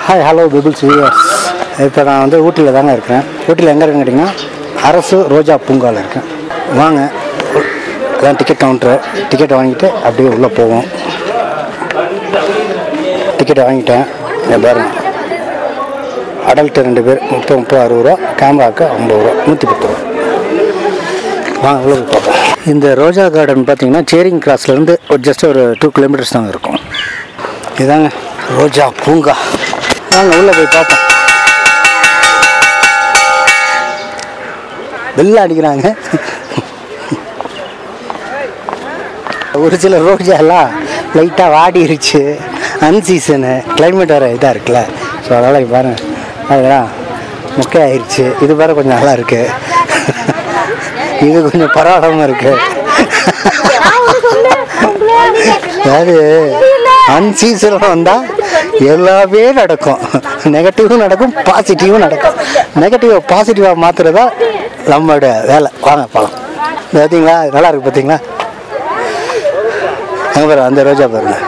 hi hello பிபிள்ஸ் viewers இப்போ நான் வந்து ஊட்டியில் தாங்க இருக்கிறேன் ஊட்டியில் எங்கே இருக்குன்னு கேட்டிங்கன்னா அரசு ரோஜா பூங்காவில் இருக்கேன் வாங்க அதான் டிக்கெட் கவுண்டரு டிக்கெட் வாங்கிட்டு அப்படியே உள்ளே போவோம் டிக்கெட் வாங்கிட்டேன் இங்க பாருங்க அடல்ட்டு ரெண்டு பேர் முப்பது முப்பது அறுபது ரூபா கேமராவுக்கு ஐம்பது ரூபா நூற்றி பத்து ரூபா வாங்க உள்ள போய் பார்ப்போம் இந்த ரோஜா கார்டன் பார்த்தீங்கன்னா சேரிங் கிராஸ்லேருந்து ஒரு ஜஸ்ட் ஒரு டூ கிலோமீட்டர்ஸ் தாங்க இருக்கும் இதாங்க ரோஜா பூங்கா வாங்க உள்ளே போய் பார்ப்போம் பெல்ல அடிக்கிறாங்க ஒரு சில ரோஜா எல்லாம் லைட்டாக வாடிருச்சு அன்சீசனு கிளைமேட் வேறு இதாக இருக்குல்ல ஸோ அதனால் இங்க பாருங்க அதெல்லாம் மொக்கை ஆயிடுச்சு இது வேற கொஞ்சம் நல்லா இருக்கு இது கொஞ்சம் பரவாயில்லாம இருக்கு அதாவது அன்சீசனாக வந்தால் எல்லாமே நடக்கும் நெகட்டிவும் நடக்கும் பாசிட்டிவும் நடக்கும் நெகட்டிவை பாசிட்டிவாக மாற்றுறதா நம்மளோட வேலை வாங்க பார்க்கலாம் இது பார்த்தீங்களா நல்லா இருக்கு பார்த்தீங்களா அங்கே பாருங்க அந்த ரோஜா பாருங்க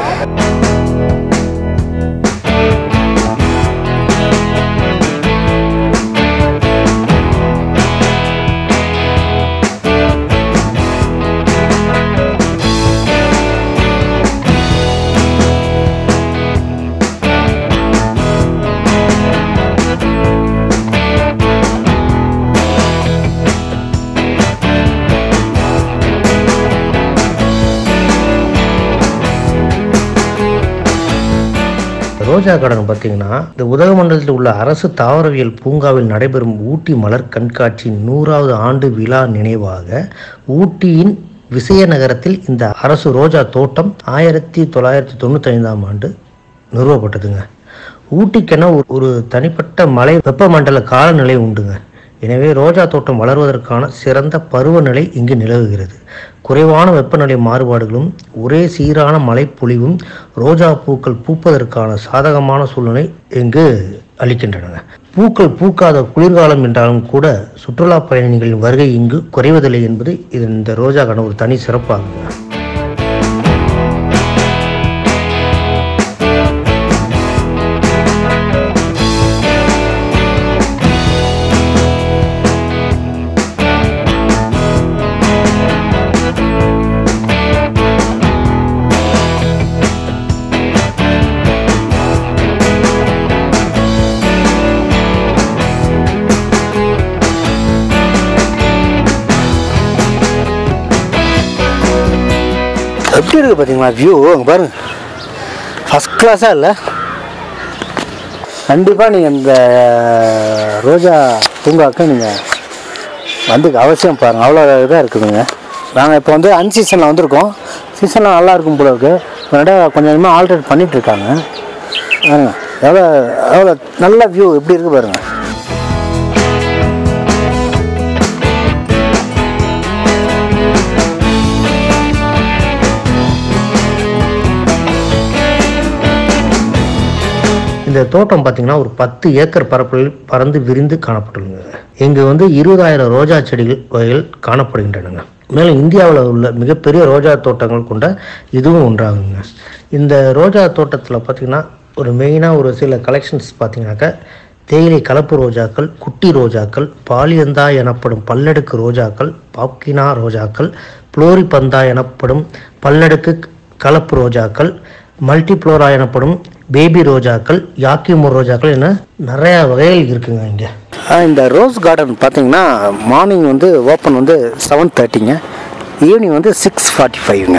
ரோஜா கார்டன் பார்த்தீங்கன்னா இந்த உதகமண்டலத்தில் உள்ள அரசு தாவரவியல் பூங்காவில் நடைபெறும் ஊட்டி மலர் கண்காட்சியின் நூறாவது ஆண்டு விழா நினைவாக ஊட்டியின் விசயநகரத்தில் இந்த அரசு ரோஜா தோட்டம் ஆயிரத்தி தொள்ளாயிரத்தி தொண்ணூற்றி ஐந்தாம் ஆண்டு நிறுவப்பட்டதுங்க ஊட்டிக்கென ஒரு- ஒரு தனிப்பட்ட மலை வெப்பமண்டல காலநிலை உண்டுங்க எனவே ரோஜா தோட்டம் வளர்வதற்கான சிறந்த பருவநிலை இங்கு நிலவுகிறது குறைவான வெப்பநிலை மாறுபாடுகளும் ஒரே சீரான மழைப்பொழிவும் ரோஜா பூக்கள் பூப்பதற்கான சாதகமான சூழ்நிலை இங்கு அளிக்கின்றன பூக்கள் பூக்காத குளிர்காலம் என்றாலும் கூட சுற்றுலா பயணிகளின் வருகை இங்கு குறைவதில்லை என்பது இது இந்த ரோஜாக்கான ஒரு தனி சிறப்பாகுங்க எப்படி இருக்குது பார்த்தீங்களா வியூ அங்கே பாருங்க ஃபஸ்ட் கிளாஸாக இல்லை கண்டிப்பாக நீங்கள் இந்த ரோஜா பூங்காவுக்கு நீங்கள் வந்து அவசியம் பாருங்கள் அவ்வளோ இதாக இருக்குதுங்க நாங்கள் இப்போ வந்து அன்சீசனில் வந்திருக்கோம் சீசனில் நல்லா இருக்கும் போல இருக்கு ரெண்டாவது கொஞ்சம் கொஞ்சமாக ஆல்ட்ரேட் பண்ணிட்டு இருக்காங்க பாருங்க எவ்வளோ எவ்வளோ நல்ல வியூ எப்படி இருக்கு பாருங்க இந்த தோட்டம் பார்த்தீங்கன்னா ஒரு பத்து ஏக்கர் பரப்பில் பறந்து விரிந்து காணப்பட்டுள்ளது இங்கு வந்து இருபதாயிரம் ரோஜா செடிகள் வகைகள் காணப்படுகின்றன மேலும் இந்தியாவில் உள்ள மிகப்பெரிய ரோஜா தோட்டங்கள் கொண்ட இதுவும் ஒன்றாகுங்க இந்த ரோஜா தோட்டத்தில் பார்த்தீங்கன்னா ஒரு மெயினாக ஒரு சில கலெக்ஷன்ஸ் பார்த்தீங்கன்னாக்கா தேயிலை கலப்பு ரோஜாக்கள் குட்டி ரோஜாக்கள் பாலியந்தா எனப்படும் பல்லடுக்கு ரோஜாக்கள் பாப்கினா ரோஜாக்கள் புளோரிபந்தா எனப்படும் பல்லடுக்கு கலப்பு ரோஜாக்கள் மல்டிப்ளோரா எனப்படும் பேபி ரோஜாக்கள் யாக்கிமோர் ரோஜாக்கள் என நிறைய வகைகள் இருக்குங்க இங்கே ஆ, இந்த ரோஸ் கார்டன் பார்த்தீங்கன்னா மார்னிங் வந்து ஓப்பன் வந்து செவன் தேர்ட்டிங்க ஈவினிங் வந்து சிக்ஸ் ஃபார்ட்டி ஃபைவ்ங்க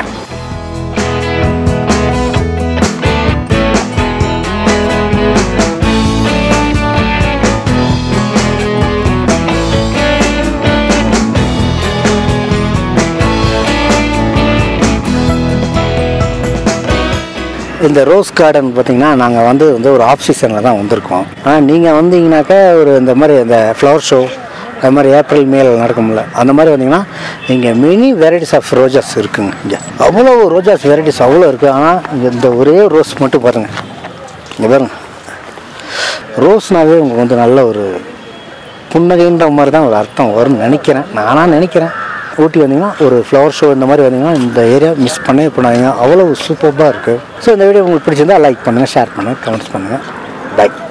இந்த ரோஸ் கார்டன் பார்த்தீங்கன்னா நாங்கள் வந்து வந்து ஒரு ஆஃப் சீசனில் தான் வந்திருக்கோம் ஆனால் நீங்கள் வந்தீங்கன்னாக்கா ஒரு இந்த மாதிரி இந்த ஃப்ளவர் ஷோ அது மாதிரி ஏப்ரல் மேல நடக்கும்ல அந்த மாதிரி வந்தீங்கன்னா இங்கே மினி வெரைட்டிஸ் ஆஃப் ரோஜாஸ் இருக்குங்க இங்கே அவ்வளோ ரோஜாஸ் வெரைட்டிஸ் அவ்வளோ இருக்குது ஆனால் இங்கே இந்த ஒரே ரோஸ் மட்டும் பாருங்கள் இங்கே பாருங்க ரோஸ்னாவே உங்களுக்கு வந்து நல்ல ஒரு புன்னகைன்ற மாதிரி தான் ஒரு அர்த்தம் வரும்னு நினைக்கிறேன் நானாக நினைக்கிறேன் ஊட்டி வந்தீங்கன்னா ஒரு ஃப்ளவர் ஷோ இந்த மாதிரி வந்தீங்கன்னா இந்த ஏரியா மிஸ் பண்ணவே பண்ணாதீங்க அவ்வளோ சூப்பராக இருக்குது ஸோ இந்த வீடியோ உங்களுக்கு பிடிச்சிருந்தா லைக் பண்ணுங்கள் ஷேர் பண்ணுங்கள் கமெண்ட்ஸ் பண்ணுங்கள் பாய்